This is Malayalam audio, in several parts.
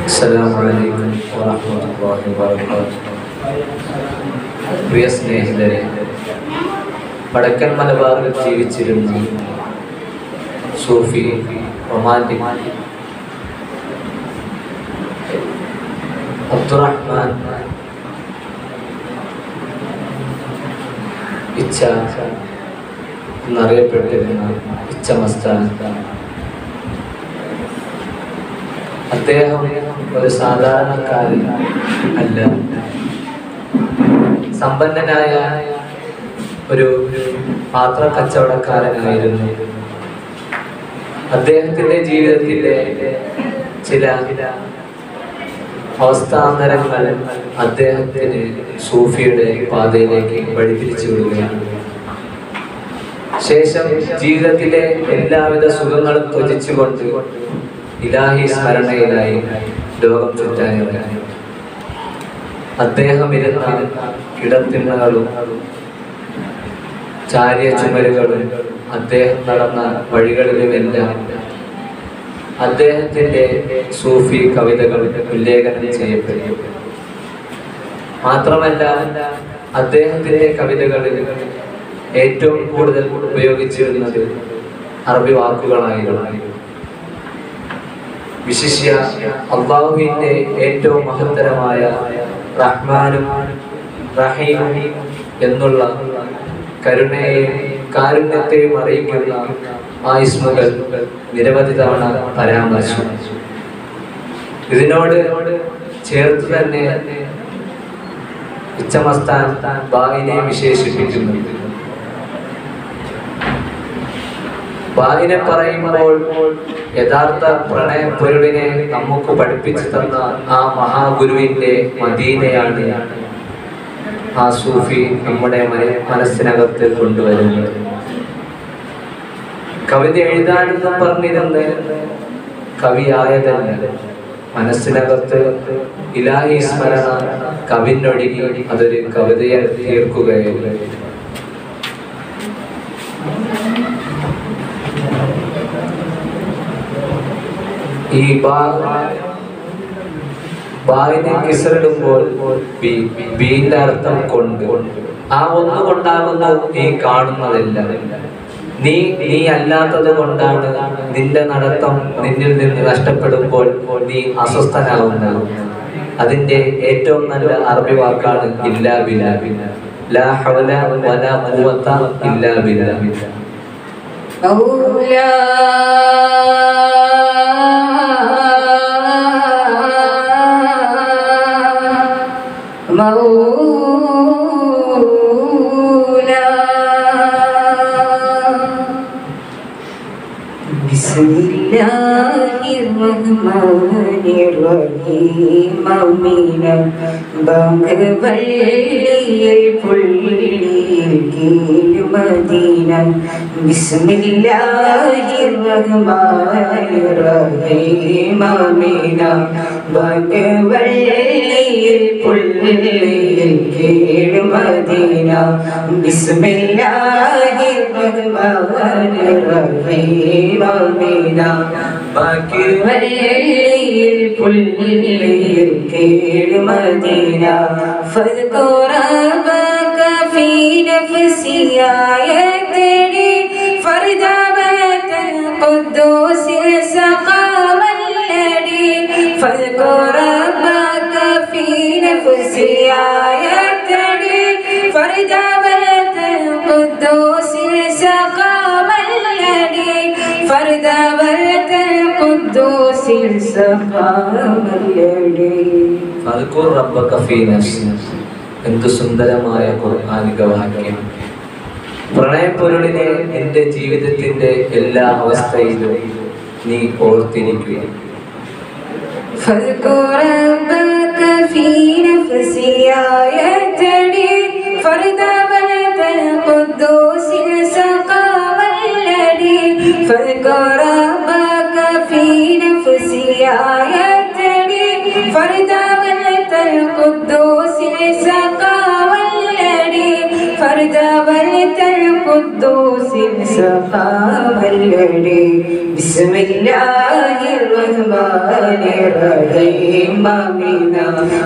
السلام عليكم ورحمة الله وبركاته പ്രിയ സ്നേഹിതരെ വടക്കൻ മലബാറിൽ ജീവിച്ചിരുന്ന സൂഫി റൊമാൻറ്റിക് അബ്ദുറഹ്മാൻ ഇച്ഛ എന്നറിയപ്പെട്ടിരുന്ന ഇച്ഛ മസ്താൻ അദ്ദേഹം ഒരു സാധാരണക്കാരൻ അല്ല സമ്പന്നനായ ഒരു പാത്ര കച്ചവടക്കാരനായിരുന്നു അദ്ദേഹത്തിന്റെ ജീവിതത്തിലെ ചില അവസ്ഥാന്തരങ്ങൾ അദ്ദേഹത്തിന് സൂഫിയുടെ പാതയിലേക്ക് വഴിതിരിച്ചു വിടുകയാണ് ശേഷം ജീവിതത്തിലെ എല്ലാവിധ സുഖങ്ങളും ത്വജിച്ചുകൊണ്ട് ഇലാഹി സ്മരണയിലായി ലോകം ചുറ്റാനിറങ്ങി അദ്ദേഹം ഇരുന്ന കിടത്തിണ്ണകളും ചാരിയ ചുമരുകളും അദ്ദേഹം നടന്ന വഴികളിലുമെല്ലാം അദ്ദേഹത്തിന്റെ സൂഫി കവിതകൾ ഉല്ലേഖനം ചെയ്യപ്പെട്ടു മാത്രമല്ല അദ്ദേഹത്തിന്റെ കവിതകളിൽ ഏറ്റവും കൂടുതൽ ഉപയോഗിച്ചിരുന്നത് അറബി വാക്കുകളായിരുന്നു വിശിഷ്യ അള്ളാഹുവിന്റെ ഏറ്റവും മഹത്തരമായ റഹ്മാനും റഹീം എന്നുള്ള കരുണയെയും കാരുണ്യത്തെയും അറിയിക്കുന്ന ആ ഇസ്മുകൾ നിരവധി തവണ പരാമർശിച്ചു ഇതിനോട് ചേർത്ത് തന്നെ ഇച്ചമസ്ഥാൻ ബാഹിനെ വിശേഷിപ്പിക്കുന്നുണ്ട് ബാഹിനെ പറയുമ്പോൾ യഥാർത്ഥ പ്രണയ പൊരുളിനെ നമുക്ക് പഠിപ്പിച്ചു തന്ന ആ മഹാഗുരുവിന്റെ മദീനയാണ് ആ സൂഫി നമ്മുടെ മന- മനസ്സിനകത്ത് കൊണ്ടുവരുന്നത് കവിത എഴുതാനെന്ന് പറഞ്ഞിരുന്ന് കവിയായതല്ല മനസ്സിനകത്ത് ഇലാഹി സ്മരണ കവിനൊഴുകി അതൊരു കവിതയെ തീർക്കുകയുള്ളൂ ഈ ബാ ബായിനെ കിസറിടുമ്പോൾ ബി ബീന്റെ അർത്ഥം കൊണ്ട് ആ ഒന്ന് കൊണ്ടാകുന്ന നീ കാണുന്നതെല്ലാം നീ നീ അല്ലാത്തത് കൊണ്ടാണ് നിന്റെ നടത്തം നിന്നിൽ നിന്ന് നഷ്ടപ്പെടുമ്പോൾ നീ അസ്വസ്ഥനാകുന്നത് അതിന്റെ ഏറ്റവും നല്ല അറബി വാക്കാണ് ഇല്ലാ ബിലാ ലാ ഹൗല വലാ ഖുവത ഇല്ലാ ബില്ലാ بسم الله الرحمن الرحيم أمينا ബംഗവള്ളിയിൽ പുള്ളിയിൽ കീഴ് മദീന ബിസ്മില്ലാഹിർ റഹ്മാനിർ റഹീം അമീന ബംഗവള്ളിയിൽ പുള്ളിയിൽ കീഴ് മദീന ബിസ്മില്ലാഹിർ റഹ്മാനിർ റഹീം അമീന ബംഗവള്ളിയിൽ പുള്ളിയിൽ കീഴ് മദീന فاذكر ربك في نفسي آيتني فرد بيت القدوس السقام الذي فاذكر ربك في نفسي آيتني فرد بيت القدوس السقام الذي فرد بيت القدوس السقام الذي ഫദ്കുർ റബ്ബക ഫീ നഫ്സി എന്ത് സുന്ദരമായ ഖുർആനിക വാക്യം പ്രണയപ്പൊരുളിനെ നിന്റെ ജീവിതത്തിന്റെ എല്ലാ അവസ്ഥയിലും നീ ഓർത്തിരിക്കുക فاذكر ربك في نفسي آيتني فرد بيت القدوس السقام الذي فاذكر ربك في نفسي آيتني فرد بيت القدوس السقام الذي فرد بيت القدوس القدوس سقام الليل بسم الله الرحمن الرحيم آمين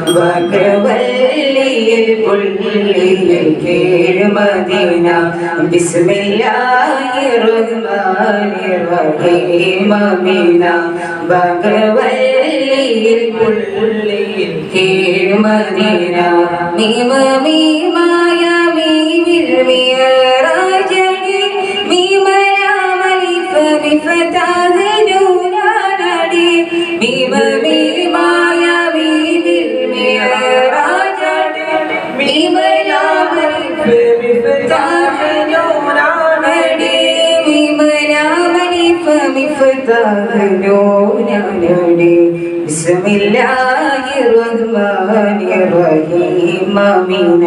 وكولي الكل الكير مدينة بسم الله الرحمن الرحيم آمين وكولي الكل الكير مدينة ميم ميم يا ميم الميراج ميم لام الف بفتاه نونا نادي ميم ميم يا ميم الميراج ميم لام الف بفتاه نونا نادي ميم لام الف بفتاه نونا نادي بسم الله الرحمن الرحيم آمين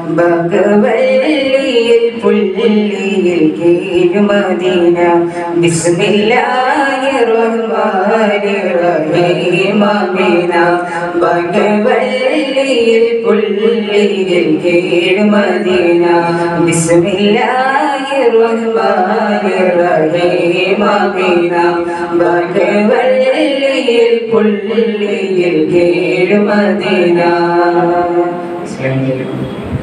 بقبلي الفلي الكيد مدينة بسم الله الرحمن الرحيم آمين بقبلي الفلي الكيد مدينة بسم الله الرحمن الرحيم آمين بقبلي الكل الكير مدينة